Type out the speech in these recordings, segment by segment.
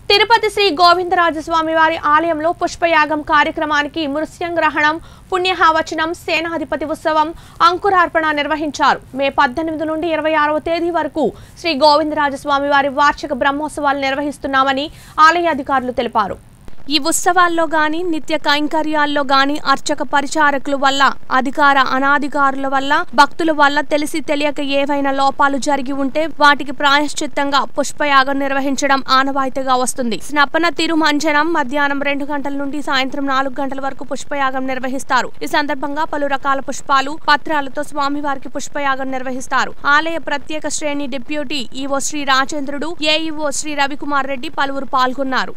తిరుపతి శ్రీ గోవిందరాజస్వామి వారి ఆలయంలో పుష్పయాగం కార్యక్రమానికి మృత్యంగ్రహణం పుణ్యహావచనం సేనాధిపతి ఉత్సవం అంకురార్పణ నిర్వహించారు మే పద్దెనిమిది నుండి ఇరవై ఆరవ తేదీ వరకు శ్రీ గోవిందరాజస్వామి వారి వార్షిక బ్రహ్మోత్సవాలు నిర్వహిస్తున్నామని ఆలయ అధికారులు తెలిపారు ఈ ఉత్సవాల్లో గాని నిత్య కైంకర్యాల్లో గాని అర్చక పరిచారకుల వల్ల అధికార అనాధికారుల వల్ల భక్తుల వల్ల తెలిసి తెలియక ఏవైనా లోపాలు జరిగి ఉంటే వాటికి ప్రాయశ్చిత్తంగా పుష్పయాగం నిర్వహించడం ఆనవాయితీగా వస్తుంది స్నపన తిరుమంజనం మధ్యాహ్నం రెండు గంటల నుండి సాయంత్రం నాలుగు గంటల వరకు పుష్పయాగం నిర్వహిస్తారు ఈ సందర్భంగా పలు రకాల పుష్పాలు పత్రాలతో స్వామివారికి పుష్పయాగం నిర్వహిస్తారు ఆలయ ప్రత్యేక శ్రేణి deputy EO Sri Rajendrudu AEO Sri Ravikumar Reddy పలువురు పాల్గొన్నారు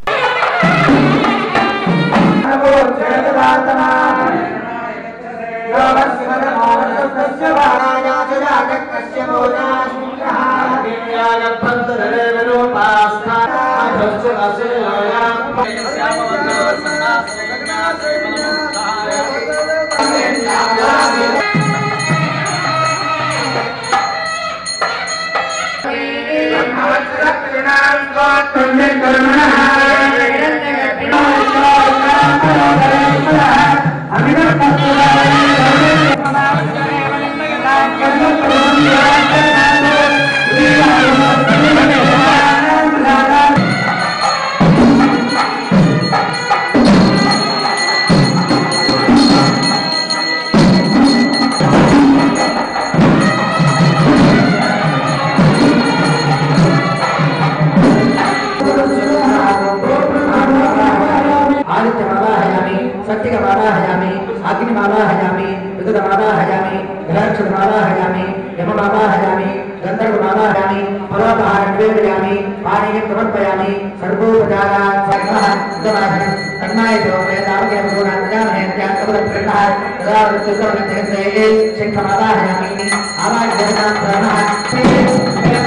ఆదిత్యమాలాహయామి సత్యకమాలాహయామి అగ్నిమాలాహయామి విదురమాలాహయామి విరాక్షమాలాహయామి యమమాలాహయామి గంధర్వమాలాహయామి ఫలోపహారం నివేదయామి పానీయం సమర్పయామి సర్వోపచారాన్ సర్వః ఉదవాహనం కర్ణాయ దేవతావకే భూనాజ్ఞానహేత్యాత్మదప్రణః తదా వృత్తికరణం జగత్తే శంఖమాలాహయామి ఆవాహ్యతాం ప్రణః